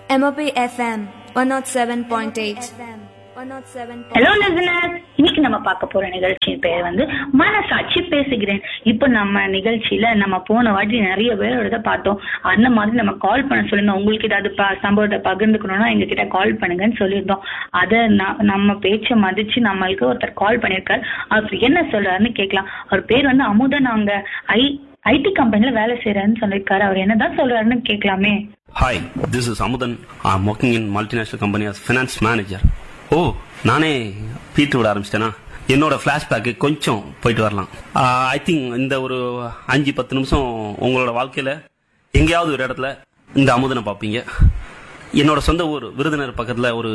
MOP FM 107.8. 107. Hello listeners இன்னைக்கு நம்ம பார்க்க போற நிகழ்ச்சியின் பேர் வந்து மனசாட்சி பேசுகிறேன் இப்போ நம்ம நிகழ்ச்சியில நம்ம போன வாட்டி நிறைய பேரோட பார்த்தோம் அந்த மாதிரி நம்ம கால் பண்ண சொல்லியிருந்தோம் உங்களுக்கு ஏதாவது ப- சம்பவத்தை பகிர்ந்துக்கணும்னா எங்க கிட்ட கால் பண்ணுங்கன்னு சொல்லியிருந்தோம் அதை ந- நம்ம பேச்சை மதிச்சு நம்மளுக்கு ஒருத்தர் கால் பண்ணியிருக்காரு அவர் என்ன சொல்றாருன்னு கேட்கலாம் அவர் பேர் வந்து அமுதன் அவங்க ஐ ஐடி கம்பெனில வேலை செய்யறாருன்னு சொல்லியிருக்காரு அவர் என்னதான் சொல்றாருன்னு கேட்கலாமே Hi, this is Amudan. I'm working in multinational company as finance manager. ஓ நானே பீட்டு விட ஆரம்பிச்சிட்டேனா என்னோட ஃபிளாஷ்பேக்கு கொஞ்சம் போயிட்டு வரலாம் ஐ திங்க் இந்த ஒரு அஞ்சு பத்து நிமிஷம் உங்களோட வாழ்க்கையில எங்கேயாவது ஒரு இடத்துல இந்த அமுதனை பார்ப்பீங்க என்னோட சொந்த ஊர் விருதுநகர் பக்கத்தில் ஒரு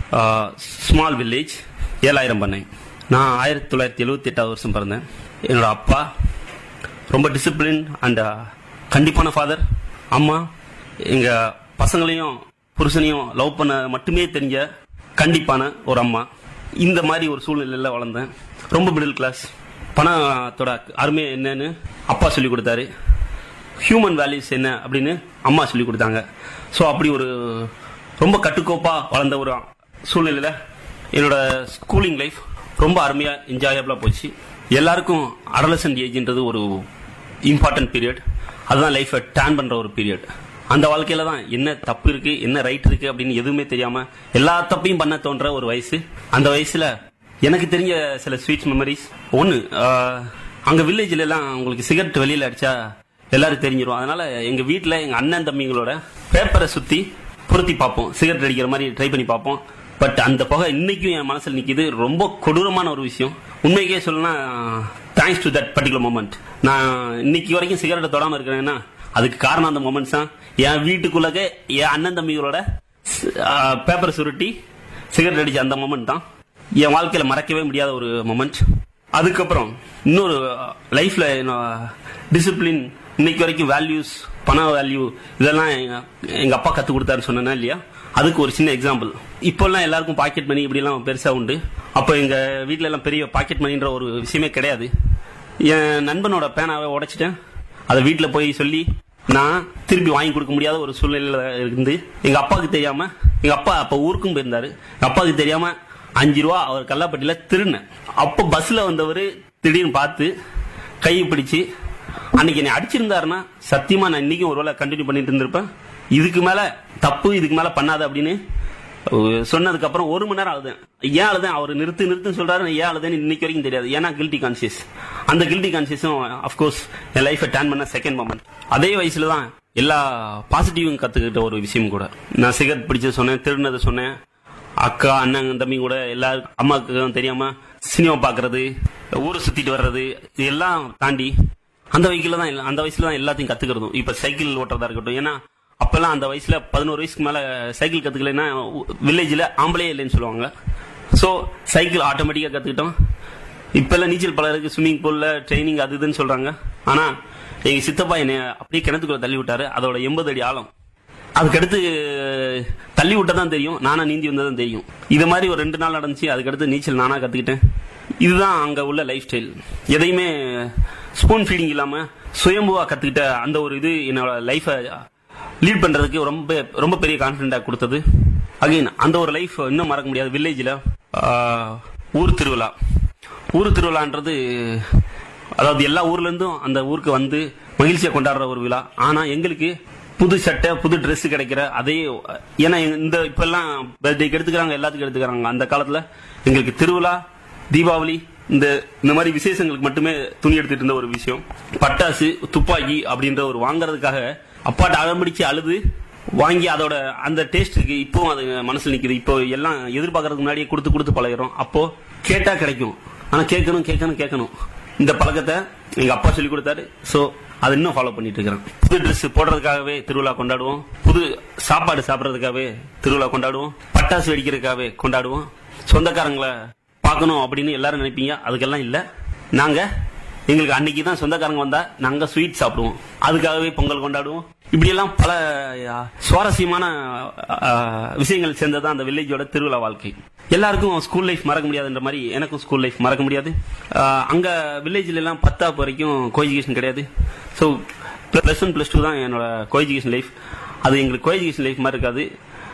ஸ்மால் வில்லேஜ் ஏழாயிரம் பண்ணேன் நான் ஆயிரத்தி தொள்ளாயிரத்தி எழுபத்தி எட்டாவது வருஷம் பிறந்தேன் என்னோட அப்பா ரொம்ப டிசிப்ளின் அண்ட் கண்டிப்பான ஃபாதர் அம்மா எங்க பசங்களையும் புருஷனையும் லவ் பண்ண மட்டுமே தெரிஞ்ச கண்டிப்பான ஒரு அம்மா இந்த மாதிரி ஒரு சூழ்நிலையில வளர்ந்தேன் ரொம்ப மிடில் கிளாஸ் பணத்தோட அருமை என்னன்னு அப்பா சொல்லி கொடுத்தாரு ஹியூமன் வேல்யூஸ் என்ன அப்படின்னு அம்மா சொல்லி கொடுத்தாங்க ஸோ அப்படி ஒரு ரொம்ப கட்டுக்கோப்பா வளர்ந்த ஒரு சூழ்நிலையில என்னோட ஸ்கூலிங் லைஃப் ரொம்ப அருமையா என்ஜாயபிளா போச்சு எல்லாருக்கும் அடலசன்ட் ஏஜ்ன்றது ஒரு இம்பார்ட்டன்ட் பீரியட் அதுதான் லைஃபை டேன் பண்ற ஒரு பீரியட் அந்த வாழ்க்கையில தான் என்ன தப்பு இருக்கு என்ன ரைட் இருக்கு அப்படின்னு எதுவுமே தெரியாம எல்லா தப்பையும் பண்ண தோன்ற ஒரு வயசு அந்த வயசுல எனக்கு தெரிஞ்ச சில ஸ்வீட்ஸ் மெமரிஸ் ஒன்னு அங்க வில்லேஜ்ல எல்லாம் உங்களுக்கு சிகரெட் வெளியில அடிச்சா எல்லாரும் தெரிஞ்சிரும் அதனால எங்க வீட்ல எங்க அண்ணன் தம்பிங்களோட பேப்பரை சுத்தி பொருத்தி பார்ப்போம் சிகரெட் அடிக்கிற மாதிரி ட்ரை பண்ணி பார்ப்போம் பட் அந்த புகை இன்னைக்கும் என் மனசுல நிக்குது ரொம்ப கொடூரமான ஒரு விஷயம் உண்மைக்கே சொல்லணும்னா thanks to that particular moment நான் இன்னைக்கு வரைக்கும் சிகரெட்டை தொடாம இருக்கிறேன்னா அதுக்கு காரணம் அந்த மூமெண்ட்ஸ் தான் என் வீட்டுக்குள்ளக என் அண்ணன் தம்பிகளோட பேப்பரை சுருட்டி சிகரெட் அடிச்ச அந்த மூமெண்ட் தான் என் வாழ்க்கையில மறக்கவே முடியாத ஒரு மொமெண்ட் அதுக்கப்புறம் இன்னொரு லைஃப்ல டிசிப்ளின் இன்னைக்கு வரைக்கும் வேல்யூஸ் பண வேல்யூ இதெல்லாம் எங்க- எங்க அப்பா கத்து கொடுத்தாரு சொன்னேன்னா இல்லையா அதுக்கு ஒரு சின்ன எக்ஸாம்பிள் இப்போல்லாம் எல்லாருக்கும் பாக்கெட் மணி இப்படி எல்லாம் பெருசா உண்டு அப்போ எங்க வீட்ல எல்லாம் பெரிய பாக்கெட் மணின்ற ஒரு விஷயமே கிடையாது என் நண்பனோட பேனாவை உடைச்சிட்டேன் அதை வீட்ல போய் சொல்லி நான் திருப்பி வாங்கி கொடுக்க முடியாத ஒரு சூழ்நிலையில இருந்து எங்க அப்பாவுக்கு தெரியாம எங்க அப்பா அப்ப ஊருக்கும் போயிருந்தாரு எங்க அப்பாவுக்கு தெரியாம அஞ்சு ரூபா அவர் கல்லாப்பட்டியில திருடினேன் அப்ப பஸ்ல வந்தவர் திடீர்னு பார்த்து கையை பிடிச்சு அன்னைக்கு என்னை அடிச்சிருந்தாருன்னா சத்தியமா நான் இன்னைக்கும் ஒருவேளை கண்டினியூ பண்ணிட்டு இருந்திருப்பேன் இதுக்கு மேல தப்பு இதுக்கு மேல பண்ணாத அப்படின்னு அஹ் சொன்னதுக்கு அப்புறம் ஒரு மணி நேரம் அழுதேன் ஏன் அழுதேன் அவர் நிறுத்து நிறுத்துன்னு சொல்றாரு நான் ஏன் அழுதேன்னு இன்னைக்கு வரைக்கும் தெரியாது ஏன்னா கில்ட்டி கான்சியஸ் அந்த கில்ட்டி கான்சியஸும் அஃப்கோர்ஸ் என் லைஃபை டேன் பண்ண செகண்ட் மொமெண்ட் அதே வயசுல தான் எல்லா பாசிட்டிவும் கத்துக்கிட்ட ஒரு விஷயம் கூட நான் சிகரெட் பிடிச்சது சொன்னேன் திருடினதை சொன்னேன் அக்கா அண்ணன் தம்பி கூட எல்லாருக்கும் அம்மாவுக்கு தெரியாம சினிமா பாக்குறது ஊரை சுத்திட்டு வர்றது இது எல்லாம் தாண்டி அந்த வயசுல தான் எல்லா- அந்த வயசுல தான் எல்லாத்தையும் கத்துக்கிறதும் இப்ப சைக்கிள் ஓட்டுறதா இருக்கட்டும் ஏன்னா அப்பெல்லாம் அந்த வயசுல பதினோரு வயசுக்கு மேல சைக்கிள் கத்துக்கலைன்னா வில்லேஜ்ல ஆம்பளையே இல்லைன்னு சொல்லுவாங்க சோ சைக்கிள் ஆட்டோமேட்டிக்கா கத்துக்கிட்டோம் இப்ப எல்லாம் நீச்சல் பலருக்கு ஸ்விம்மிங் பூல்ல ட்ரைனிங் அது இதுன்னு சொல்றாங்க ஆனா எங்க சித்தப்பா என்னை அப்படியே கிணத்துக்குள்ள தள்ளி விட்டாரு அதோட எண்பது அடி ஆழம் அதுக்கடுத்து தள்ளி விட்டதான் தெரியும் நானா நீந்தி வந்ததும் தெரியும் இது மாதிரி ஒரு ரெண்டு நாள் நடந்துச்சு அதுக்கடுத்து நீச்சல் நானா கத்துக்கிட்டேன் இதுதான் அங்க உள்ள லைஃப் ஸ்டைல் எதையுமே ஸ்பூன் ஃபீடிங் இல்லாம சுயம்புவா கத்துக்கிட்ட அந்த ஒரு இது என்னோட லைஃபை லீட் பண்றதுக்கு ரொம்ப ரொம்ப பெரிய கான்பிடண்டா கொடுத்தது அகைன் அந்த ஒரு லைஃப் இன்னும் மறக்க முடியாது வில்லேஜ்ல ஊர் திருவிழா ஊர் திருவிழான்றது அதாவது எல்லா ஊர்ல இருந்தும் அந்த ஊருக்கு வந்து மகிழ்ச்சியா கொண்டாடுற ஒரு விழா ஆனா எங்களுக்கு புது சட்டை புது Dress கிடைக்கிற அதே ஏன்னா இந்த இப்ப எல்லாம் பர்த்டேக்கு எடுத்துக்கிறாங்க எல்லாத்துக்கும் எடுத்துக்கிறாங்க அந்த காலத்துல எங்களுக்கு திருவிழா தீபாவளி இந்த இந்த மாதிரி விசேஷங்களுக்கு மட்டுமே துணி எடுத்துட்டு இருந்த ஒரு விஷயம் பட்டாசு துப்பாக்கி அப்படின்ற ஒரு வாங்குறதுக்காக அப்பாட்ட அடம்பிடிச்சு அழுது வாங்கி அதோட அந்த டேஸ்ட்டுக்கு இப்போ அது மனசுல நிக்குது இப்போ எல்லாம் எதிர்பார்க்கறதுக்கு முன்னாடியே கொடுத்து கொடுத்து பழகிறோம் அப்போ கேட்டா கிடைக்கும் ஆனா கேட்கணும் கேட்கணும் கேட்கணும் இந்த பழக்கத்தை எங்க அப்பா சொல்லி கொடுத்தாரு சோ அதை இன்னும் ஃபாலோ பண்ணிட்டு இருக்கிறேன் புது Dress போடுறதுக்காகவே திருவிழா கொண்டாடுவோம் புது சாப்பாடு சாப்பிடுறதுக்காகவே திருவிழா கொண்டாடுவோம் பட்டாசு வெடிக்கிறதுக்காகவே கொண்டாடுவோம் சொந்தக்காரங்களை பார்க்கணும் அப்படின்னு எல்லாரும் நினைப்பீங்க அதுக்கெல்லாம் இல்ல நாங்க எங்களுக்கு அன்னைக்கு தான் சொந்தக்காரங்க வந்தா நாங்க ஸ்வீட் சாப்பிடுவோம் அதுக்காகவே பொங்கல் கொண்டாடுவோம் இப்படி எல்லாம் பல ஆ, சுவாரஸ்யமான ஆ, விஷயங்கள் சேர்ந்ததான் அந்த வில்லேஜோட திருவிழா வாழ்க்கை எல்லாருக்கும் ஸ்கூல் லைஃப் மறக்க முடியாதுன்ற மாதிரி எனக்கும் ஸ்கூல் லைஃப் மறக்க முடியாது ஆ, அங்க வில்லேஜ்ல எல்லாம் பத்தாப்பு வரைக்கும் கோஎஜுகேஷன் கிடையாது so plus one plus two தான் என்னோட கோஎஜுகேஷன் லைஃப் அது எங்களுக்கு கோஎஜுகேஷன் லைஃப் மாதிரி இருக்காது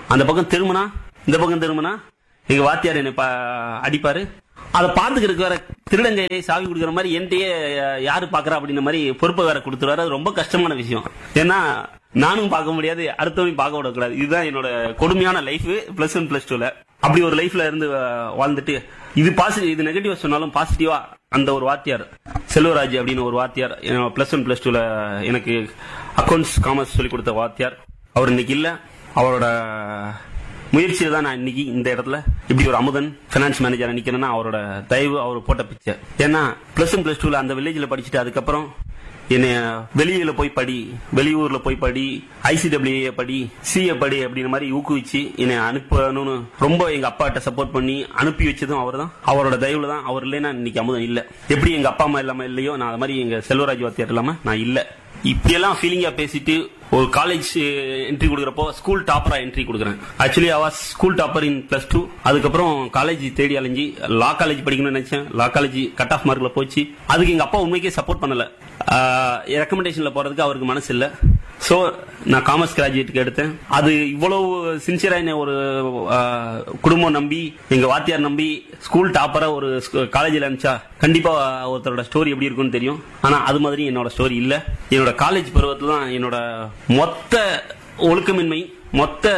அந்த பக்கம் திரும்பினா இந்த பக்கம் திரும்பினா எங்க வாத்தியார் என்னை பா- அடிப்பாரு அதை பாத்துக்கிறதுக்கு வேற திருடங்கையிலே சாவி கொடுக்குற மாதிரி என்கிட்டயே அஹ், யாரு பாக்குறா அப்படின்ற மாதிரி பொறுப்பை வேற கொடுத்துருவாரு அது ரொம்ப கஷ்டமான விஷயம் ஏன்னா நானும் பார்க்க முடியாது அடுத்தவனையும் பார்க்க விடக்கூடாது இதுதான் என்னோட கொடுமையான லைஃப் பிளஸ் ஒன் பிளஸ் டூல அப்படி ஒரு லைஃப்ல இருந்து அஹ், வாழ்ந்துட்டு இது பாசிட்டிவ் இது நெகட்டிவ் சொன்னாலும் பாசிட்டிவா அந்த ஒரு வாத்தியார் செல்வராஜ் அப்படின்னு ஒரு வாத்தியார் பிளஸ் ஒன் பிளஸ் டூல எனக்கு அக்கௌண்ட்ஸ் காமர்ஸ் சொல்லி கொடுத்த வாத்தியார் அவர் இன்னைக்கு இல்ல அவரோட முயற்சியில தான் நான் இன்னைக்கு இந்த இடத்துல இப்படி ஒரு அமுதன் பினான்ஸ் மேனேஜர் நிக்கிறேன்னா அவரோட தயவு அவர் போட்ட பிச்சை ஏன்னா பிளஸ் ஒன் பிளஸ் டூல அந்த வில்லேஜ்ல படிச்சுட்டு அதுக்கப்புறம் என்னைய வெளியில போய் படி வெளியூர்ல போய் படி ஐசிடபிள்யூஏ படி சிஏ படி அப்படின்ற மாதிரி ஊக்குவிச்சு என்னை அனுப்பணும்னு ரொம்ப எங்க அப்பாட்ட சப்போர்ட் பண்ணி அனுப்பி வச்சதும் அவர் தான் அவரோட தயவுல தான் அவர் இல்லைன்னா இன்னைக்கு அமுதன் இல்ல எப்படி எங்க அப்பா அம்மா இல்லாம இல்லையோ நான் அது மாதிரி எங்க செல்வராஜ் வாத்தியார் இல்லாம நான் இல்ல இப்படியெல்லாம் ஃபீலிங்கா பேசிட்டு ஒரு காலேஜ் என்ட்ரி கொடுக்குறப்போ ஸ்கூல் டாப்பரா என்ட்ரி கொடுக்குறேன் actually I was school topper in plus two அதுக்கப்புறம் காலேஜ் தேடி அலைஞ்சி லா காலேஜ் படிக்கணும்னு நினைச்சேன் லா காலேஜ் கட் ஆஃப் மார்க்ல போச்சு அதுக்கு எங்க அப்பா உண்மைக்கே சப்போர்ட் பண்ணல ரெக்கமெண்டேஷன்ல போறதுக்கு அவருக்கு மனசு இல்ல சோ நான் காமர்ஸ் கிராஜுவேட்டுக்கு எடுத்தேன் அது இவ்வளவு சின்சியரா என்ன ஒரு ஆஹ், குடும்பம் நம்பி எங்க வாத்தியார் நம்பி ஸ்கூல் டாப்பரா ஒரு காலேஜில் அனுப்பிச்சா கண்டிப்பா ஒருத்தரோட ஸ்டோரி எப்படி இருக்கும்னு தெரியும் ஆனா அது மாதிரி என்னோட ஸ்டோரி இல்ல என்னோட காலேஜ் பருவத்துல தான் என்னோட மொத்த ஒழுக்கமின்மை மொத்த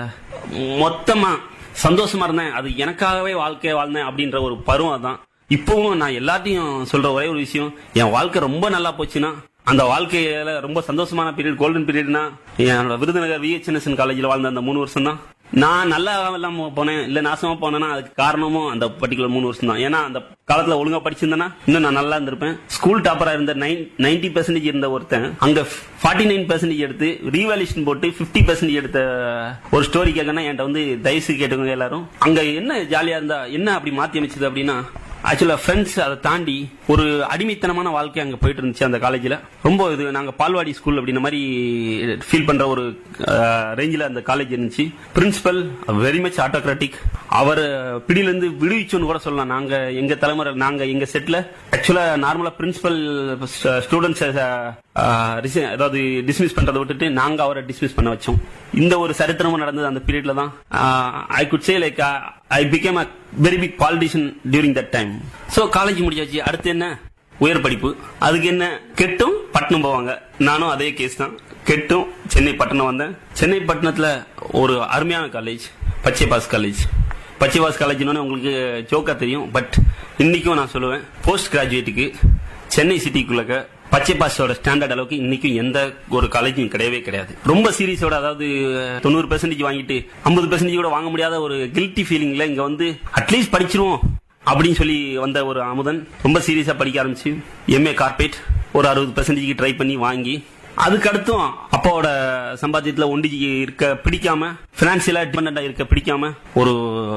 மொத்தமா சந்தோஷமா இருந்தேன் அது எனக்காகவே வாழ்க்கை வாழ்ந்தேன் அப்படின்ற ஒரு பருவம் தான் இப்பவும் நான் எல்லாத்தையும் சொல்ற ஒரே ஒரு விஷயம் என் வாழ்க்கை ரொம்ப நல்லா போச்சுன்னா அந்த வாழ்க்கையில ரொம்ப சந்தோஷமான பீரியட் கோல்டன் பீரியட்னா என்னோட விருதுநகர் விஹெச்என்எஸ்என் காலேஜில் வாழ்ந்த அந்த மூணு வருஷம் தான் நான் நல்லா இல்லாம போனேன் இல்ல நாசமா போனேன்னா அதுக்கு காரணமும் அந்த பர்டிகுலர் மூணு வருஷம் தான் ஏன்னா அந்த காலத்துல ஒழுங்கா படிச்சிருந்தேன்னா இன்னும் நான் நல்லா இருந்திருப்பேன் ஸ்கூல் டாப்பரா இருந்த நைன்டி பெர்சன்டேஜ் இருந்த ஒருத்தன் அங்க ஃபார்ட்டி நைன் பெர்சன்டேஜ் எடுத்து ரீவாலுவேஷன் போட்டு பிப்டி பெர்சன்டேஜ் எடுத்த ஒரு ஸ்டோரி கேட்கணும் என்கிட்ட வந்து தயவுசு கேட்டுக்கோங்க எல்லாரும் அங்க என்ன ஜாலியா இருந்தா என்ன அப்படி மாத்தி அமைச்சது அப்படின்னா ஆக்சுவலா ஃப்ரெண்ட்ஸ் அதை தாண்டி ஒரு அடிமைத்தனமான வாழ்க்கை அங்க போயிட்டு இருந்துச்சு அந்த காலேஜ்ல ரொம்ப இது நாங்க பால்வாடி ஸ்கூல் அப்படின்ற மாதிரி ஃபீல் பண்ற ஒரு ரேஞ்சில் அந்த காலேஜ் இருந்துச்சு பிரின்சிபல் வெரி மச் ஆட்டோகிராட்டிக் அவர் பிடியில இருந்து விடுவிச்சோன்னு கூட சொல்லலாம் நாங்க எங்க தலைமுறை நாங்க எங்க செட்ல ஆக்சுவலா நார்மலா பிரின்சிபல் ஸ்டூடெண்ட்ஸ் அதாவது டிஸ்மிஸ் பண்றதை விட்டுட்டு நாங்க அவரை டிஸ்மிஸ் பண்ண வச்சோம் இந்த ஒரு சரித்திரமும் நடந்தது அந்த பீரியட்ல தான் I could say like I became a very big politician during that time so college முடிஞ்சாச்சு அடுத்து என்ன உயர் படிப்பு அதுக்கு என்ன கெட்டும் பட்டணம் போவாங்க நானும் அதே கேஸ் தான் கெட்டும் சென்னை பட்டணம் வந்தேன் சென்னை பட்டணத்துல ஒரு அருமையான காலேஜ் பச்சைபாஸ் காலேஜ் பச்சைபாஸ் காலேஜ்னு உங்களுக்கு ஜோக்கா தெரியும் பட் இன்னைக்கும் நான் சொல்லுவேன் போஸ்ட் கிராஜுவேட்டுக்கு சென்னை சிட்டிக்குள்ள பச்சை பாஸோட ஸ்டாண்டர்ட் அளவுக்கு இன்னைக்கும் எந்த ஒரு காலேஜும் கிடையவே கிடையாது ரொம்ப சீரியஸோட அதாவது தொண்ணூறு பெர்சன்டேஜ் வாங்கிட்டு ஐம்பது பெர்சன்டேஜ் கூட வாங்க முடியாத ஒரு கில்ட்டி ஃபீலிங்ல இங்க வந்து அட்லீஸ்ட் படிச்சிருவோம் அப்படின்னு சொல்லி வந்த ஒரு அமுதன் ரொம்ப சீரியஸா படிக்க ஆரம்பிச்சு எம்ஏ கார்பரேட் ஒரு அறுபது பெர்சன்டேஜ் ட்ரை பண்ணி வாங்கி அதுக்கு அடுத்தும் அப்பாவோட சம்பாத்தியத்துல ஒண்டி இருக்க பிடிக்காம பினான்சியலா டிபெண்டா இருக்க பிடிக்காம ஒரு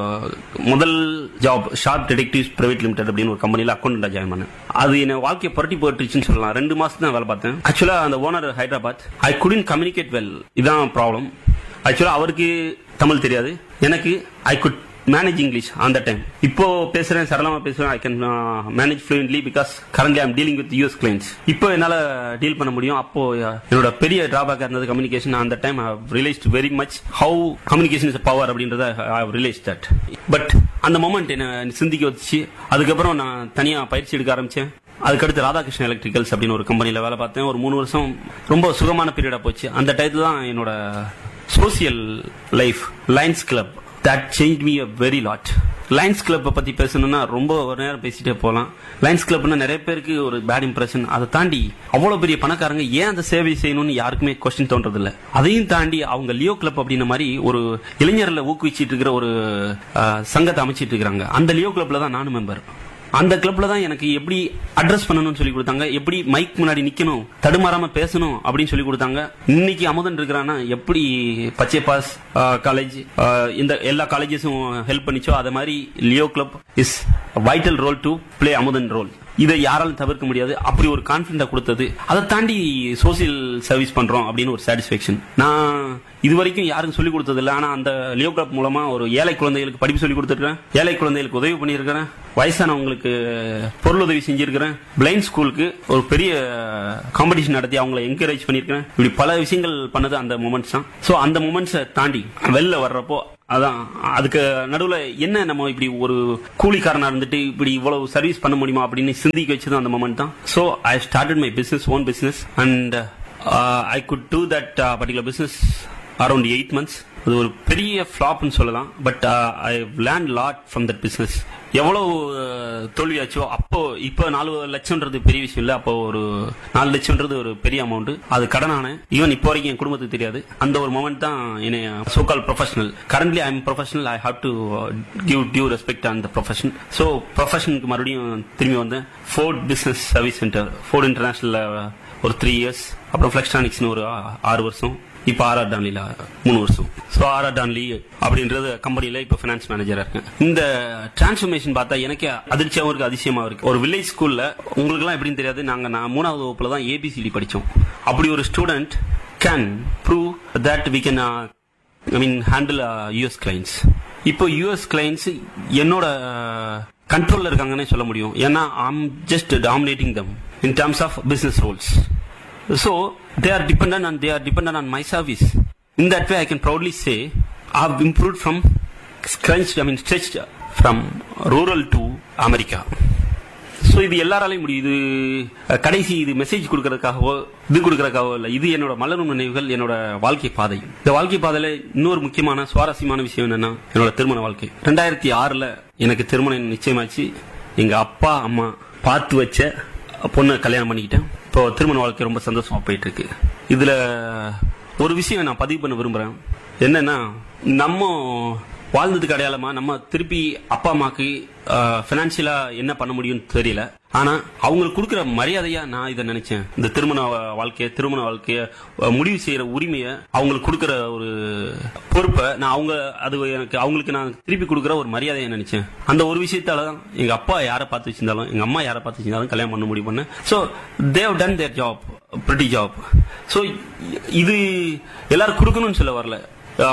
முதல் job sharp detectives private limited அப்படின்னு ஒரு கம்பெனில அக்கௌண்டா ஜாயின் பண்ணேன் அது என்ன வாழ்க்கையை புரட்டி போட்டுருச்சுன்னு சொல்லலாம் ரெண்டு மாசம் தான் வேலை பார்த்தேன் ஆக்சுவலா அந்த owner Hyderabad I couldn't communicate well இதான் ப்ராப்ளம் ஆக்சுவலா அவருக்கு தமிழ் தெரியாது எனக்கு ஐ குட் மேனேஜ் இங்கிலீஷ் அந்த டைம் இப்போ பேசுறேன் சரளமா பேசுறேன் I can manage fluently because currently I'm dealing with US clients இப்போ என்னால டீல் பண்ண முடியும் அப்போ uh, என்னோட பெரிய டிராபேக் இருந்தது கம்யூனிகேஷன் அந்த time I realised very much how communication is power அப்படின்றத ஐ ரியலைஸ் தட் பட் அந்த மொமெண்ட் என்ன சிந்திக்க வச்சு அதுக்கப்புறம் நான் தனியா பயிற்சி எடுக்க ஆரம்பிச்சேன் அதுக்கடுத்து ராதாகிருஷ்ணன் எலக்ட்ரிக்கல்ஸ் அப்படின்னு ஒரு கம்பெனில வேலை பார்த்தேன் ஒரு மூணு வருஷம் ரொம்ப சுகமான பீரியடா போச்சு அந்த டயத்துல தான் என்னோட social life Lions club that change me a very lot Lions club பத்தி பேசணும்னா ரொம்ப ஒரு நேரம் பேசிட்டே போலாம் லைன்ஸ் கிளப்னா நிறைய பேருக்கு ஒரு பேட் இம்ப்ரெஷன் அதை தாண்டி அவ்வளவு பெரிய பணக்காரங்க ஏன் அந்த சேவை செய்யணும்னு யாருக்குமே கொஸ்டின் தோன்றது இல்ல அதையும் தாண்டி அவங்க லியோ கிளப் அப்படின்ற மாதிரி ஒரு இளைஞர்ல ஊக்குவிச்சிட்டு இருக்கிற ஒரு அஹ், சங்கத்தை அமைச்சிட்டு இருக்காங்க அந்த லியோ கிளப்ல தான் நானும் மெம்பர் அந்த கிளப்ல தான் எனக்கு எப்படி அட்ரஸ் பண்ணணும்னு சொல்லி கொடுத்தாங்க எப்படி மைக் முன்னாடி நிக்கணும் தடுமாறாம பேசணும் அப்படின்னு சொல்லி கொடுத்தாங்க இன்னைக்கு அமுதன் இருக்கிறான்னா எப்படி பச்சை பாஸ் காலேஜ் இந்த எல்லா காலேஜஸும் ஹெல்ப் பண்ணிச்சோ அதே மாதிரி Leo club is vital role to play Amudhan role இதை யாராலும் தவிர்க்க முடியாது அப்படி ஒரு கான்பிடண்டா கொடுத்தது அதை தாண்டி சோசியல் சர்வீஸ் பண்றோம் அப்படின்னு ஒரு சாட்டிஸ்பேக்ஷன் நான் இது வரைக்கும் யாருக்கும் சொல்லிக் கொடுத்தது இல்லை ஆனா அந்த லியோ கிளப் மூலமா ஒரு ஏழை குழந்தைகளுக்கு படிப்பு சொல்லி கொடுத்துருக்கேன் ஏழை குழந்தைகளுக்கு உதவி பண்ணியிருக்கிறேன் வயசானவங்களுக்கு பொருள் உதவி செஞ்சிருக்கிறேன் பிளைண்ட் ஸ்கூலுக்கு ஒரு பெரிய காம்படிஷன் நடத்தி அவங்களை என்கரேஜ் பண்ணியிருக்கிறேன் இப்படி பல விஷயங்கள் பண்ணது அந்த மூமெண்ட்ஸ் தான் ஸோ அந்த மூமெண்ட்ஸை தாண்டி வெளில வர்றப்போ அதான் அதுக்கு நடுவுல என்ன நம்ம இப்படி ஒரு கூலிக்காரனா இருந்துட்டு இப்படி இவ்வளவு சர்வீஸ் பண்ண முடியுமா அப்படின்னு சிந்திக்க வச்சது அந்த மொமெண்ட் தான் so I started my business own business and I could do that particular business around eight months அது ஒரு பெரிய ஃபிளாப்னு சொல்லலாம் but I learn lot from that business எவ்வளவு அஹ், தோல்வியாச்சோ அப்போ இப்போ நாலு லட்சம்ன்றது பெரிய விஷயம் இல்ல அப்போ ஒரு நாலு லட்சம்ன்றது ஒரு பெரிய அமௌண்ட் அது கடனான ஈவன் இப்போ வரைக்கும் என் குடும்பத்துக்கு தெரியாது அந்த ஒரு மொமெண்ட் தான் என்னை so called professional currently I am professional I have to give due respect on the profession so ப்ரொஃபஷனுக்கு மறுபடியும் திரும்பி வந்தேன் Ford business service centre Ford இன்டர்நேஷனல்ல ஒரு த்ரீ இயர்ஸ் அப்புறம் ஃபிளெக்ஸ்டானிக்ஸ்னு ஒரு ஆ- ஆறு வருஷம் இப்போ ஆர்ஆர் டான்லில மூணு வருஷம் ஸோ ஆர்ஆர் டான்லி அப்படின்றது கம்பெனில இப்போ ஃபினான்ஸ் மேனேஜரா இருக்கேன் இந்த டிரான்ஸ்ஃபர்மேஷன் பார்த்தா எனக்கே அதிர்ச்சியாகவும் இருக்கு அதிசயமா இருக்கு ஒரு வில்லேஜ் ஸ்கூல்ல உங்களுக்குலாம் எப்படின்னு தெரியாது நாங்க நான் மூணாவது வகுப்புல தான் ஏபிசிடி படிச்சோம் அப்படி ஒரு student can prove that we can I mean handle US clients இப்போ யூஎஸ் கிளைண்ட்ஸ் என்னோட கண்ட்ரோல்ல இருக்காங்கன்னு சொல்ல முடியும் ஏன்னா I'm just dominating them in terms of business roles So they are dependent and they are dependent on my service. In that way, I can proudly say I've improved from scrunched, I mean stretched from rural to America. So இது எல்லாராலையும் முடியும் இது அஹ், கடைசி இது message கொடுக்கறதுக்காகவோ இது கொடுக்கறதுக்காகவோ இல்லை இது என்னோட மலரும் நினைவுகள் என்னோட வாழ்க்கை பாதை இந்த வாழ்க்கை பாதையில இன்னொரு முக்கியமான சுவாரஸ்யமான விஷயம் என்னன்னா என்னோட திருமண வாழ்க்கை ரெண்டாயிரத்தி ஆறுல எனக்கு திருமணம் நிச்சயமாச்சு எங்க அப்பா அம்மா பார்த்து வச்ச பொண்ணை கல்யாணம் பண்ணிக்கிட்டேன் இப்போ திருமண வாழ்க்கை ரொம்ப சந்தோஷமா போயிட்டு இருக்கு இதுல ஒரு விஷயம் நான் பதிவு பண்ண விரும்புறேன் என்னன்னா நம்ம வாழ்ந்ததுக்கு அடையாளமா நம்ம திருப்பி அப்பா அம்மாக்கு பினான்சியலா என்ன பண்ண முடியும்னு தெரியல ஆனா அவங்களுக்கு கொடுக்கிற மரியாதையா நான் இதை நினைச்சேன் இந்த திருமண வா- வாழ்க்கைய திருமண வாழ்க்கைய அஹ், முடிவு செய்யற உரிமையை அவங்களுக்கு கொடுக்கிற ஒரு பொறுப்பை நான் அவங்க அது எனக்கு அவங்களுக்கு நான் திருப்பி கொடுக்கிற ஒரு மரியாதையை நினைச்சேன் அந்த ஒரு விஷயத்தால தான் எங்க அப்பா யாரை பார்த்து வச்சிருந்தாலும் எங்க அம்மா யாரை பார்த்து வச்சிருந்தாலும் கல்யாணம் பண்ண முடிவு பண்ணேன் so they've done their job pretty job so இது எல்லாரும் கொடுக்கணும்னு சொல்ல வரல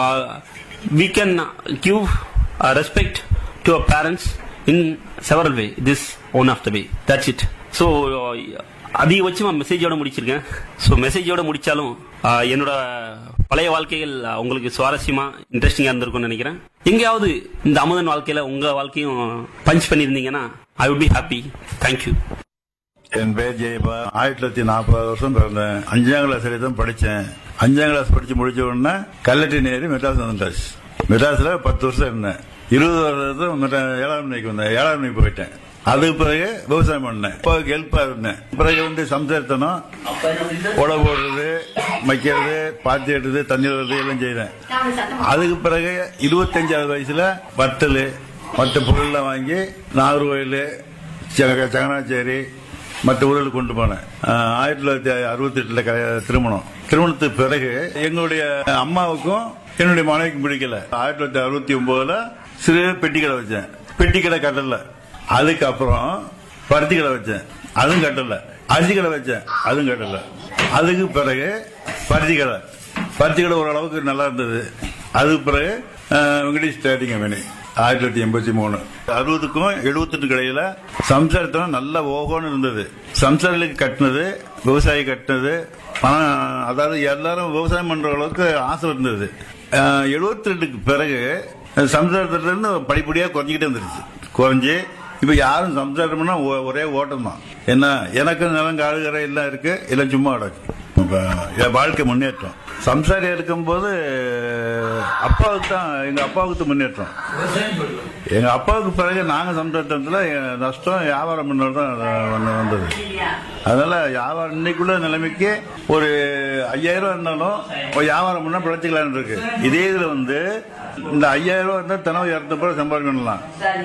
we can give uh, respect to our parents in several way this one of the way that's it so uh, அதிகபட்சமா மெசேஜோட முடிச்சிருக்கேன் ஸோ மெசேஜோட முடிச்சாலும் uh, என்னோட பழைய வாழ்க்கைகள் uh, உங்களுக்கு சுவாரஸ்யமா இன்ட்ரெஸ்டிங்கா இருந்திருக்கும்னு நினைக்கிறேன் எங்கேயாவது இந்த அமுதன் வாழ்க்கையில உங்க வாழ்க்கையும் பஞ்ச் பண்ணியிருந்தீங்கன்னா ஐ would be happy thank you என் பேர் ஜெயபா ஆயிரத்தி தொள்ளாயிரத்தி நாற்பது வருஷம் பிறந்தேன் அஞ்சாம் கிளாஸ் வரைக்கும் படிச்சேன் அஞ்சாம் கிளாஸ் படிச்சு முடிச்ச உடனே கல்லட்டி நேரி மெட்ராஸ் வந்துட்டாச்சு மெட்ராஸ்ல பத்து வருஷம் இருந்தேன் இருபது வருஷம் மெட்ரா- ஏழாம் மணிக்கு வந்தேன் ஏழாம் மணிக்கு போயிட்டேன் அதுக்கு பிறகு விவசாயம் பண்ணேன் அப்பாவுக்கு ஹெல்ப்பா இருந்தேன் பிறகு வந்து சம்சாரித்தனம் உழவு போடுறது வைக்கிறது பாத்தி எடுறது தண்ணி விடுறது எல்லாம் செய்றேன் அதுக்கு பிறகு இருபத்தஞ்சாவது வயசுல வத்தல் மற்ற பொருள்லாம் வாங்கி நாகர்கோயில் சங்கனாச்சேரி மற்ற ஊர்களுக்கு கொண்டு போனேன் ஆஹ் ஆயிரத்தி தொள்ளாயிரத்தி அறுபத்தி எட்டுல திருமணம் திருமணத்துக்கு பிறகு எங்களுடைய அம்மாவுக்கும் என்னுடைய மனைவிக்கும் பிடிக்கல ஆயிரத்தி தொள்ளாயிரத்தி அறுபத்தி ஒன்பதுல சிறு பெட்டி கடை வச்சேன் பெட்டி கடை கட்டல அதுக்கப்புறம் பருத்தி கடை வச்சேன் அதுவும் கட்டல அரிசி கடை வச்சேன் அதுவும் கட்டல அதுக்கு பிறகு பருத்தி கடை பருத்தி கடை ஓரளவுக்கு நல்லா இருந்தது அதுக்கு பிறகு ஆஹ், வெங்கடேஷ் ஸ்டேட்டிங் கம்பெனி ஆயிரத்தி தொள்ளாயிரத்தி எண்பத்தி மூணு அறுபதுக்கும் எழுபத்தெட்டு கடையில சம்சாரத்தனம் நல்ல ஓகோன்னு இருந்தது சம்சாரிகளுக்கு கட்டினது விவசாயி கட்டினது பணம் அதாவது எல்லாரும் விவசாயம் பண்ற அளவுக்கு ஆசை இருந்தது எழுபத்தி ரெண்டுக்கு பிறகு சம்சாரத்துல இருந்து படிப்படியா குறைஞ்சிக்கிட்டே வந்துருச்சு குறைஞ்சு இப்ப யாரும் சம்சாரம் பண்ணா ஒ- ஒரே ஓட்டம் தான் என்ன எனக்கு நிலம் காடுகரை எல்லாம் இருக்கு எல்லாம் சும்மா கிடக்கு இப்ப என் வாழ்க்கை முன்னேற்றம் சம்சாரியா இருக்கும்போது அப்பாவுக்கு தான் எங்க அப்பாவுக்கு தான் முன்னேற்றம் எங்க அப்பாவுக்கு பிறகு நாங்க சம்சாரத்துல நஷ்டம் வியாபாரம் பண்ணதான் வந்து- வந்தது அதனால வியாபாரம் இன்னைக்குள்ள நிலைமைக்கு ஒரு ஐயாயிரம் ரூபாய் இருந்தாலும் ஒரு வியாபாரம் பண்ணா பிழைச்சிக்கலாம்னு இருக்கு இதே இதுல வந்து இந்த ஐயாயிரம் ரூபாய் இருந்தா தினம் இரநூத்தி ரூபாய் சம்பாதிக்கலாம்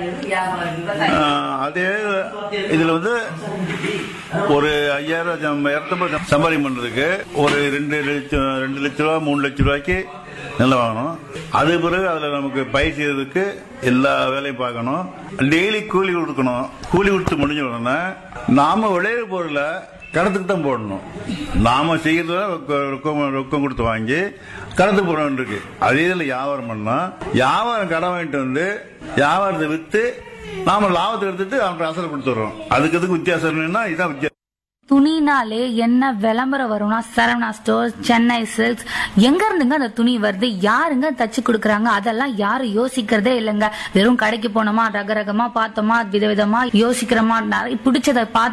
ஆஹ் அதே இதுல வந்து ஒரு ஐயாயிரம் இரநூத்தி சம்பாதிக்கம் பண்றதுக்கு ஒரு ரெண்டு லட்சம் ரெண்டு லட்ச ரூபா மூணு லட்ச ரூபாய்க்கு நிலம் வாங்கணும் அது பிறகு அதுல நமக்கு பயிர் செய்யறதுக்கு எல்லா வேலையும் பார்க்கணும் டெய்லி கூலி கொடுக்கணும் கூலி கொடுத்து முடிஞ்ச உடனே நாம விளையிற பொருளை கடத்துக்கு தான் போடணும் நாம செய்யறத ரொக்க- ரொக்கம் ரொக்கம் கொடுத்து வாங்கி கடத்து போட இருக்கு அதே இதுல வியாபாரம் பண்ணா வியாபாரம் கடன் வாங்கிட்டு வந்து வியாபாரத்தை வித்து நாம லாபத்தை எடுத்துட்டு அவனுக்கு அசல் கொடுத்துறோம் அதுக்கு அதுக்கு வித்தியாசம் என்னன்னா இதான் வித்தியாசம் துணினாலே என்ன விளம்பரம் வரும்னா சரவணா ஸ்டோர் சென்னை சில்க்ஸ் எங்க இருந்துங்க அந்த துணி வருது யாருங்க தச்சு கொடுக்கறாங்க அதெல்லாம் யாரும் யோசிக்கிறதே இல்லைங்க வெறும் கடைக்கு போனோமா ரக ரகமா பார்த்தோமா விதவிதமா யோசிக்கிறோமா நிறைய பிடிச்சதை பார்த்து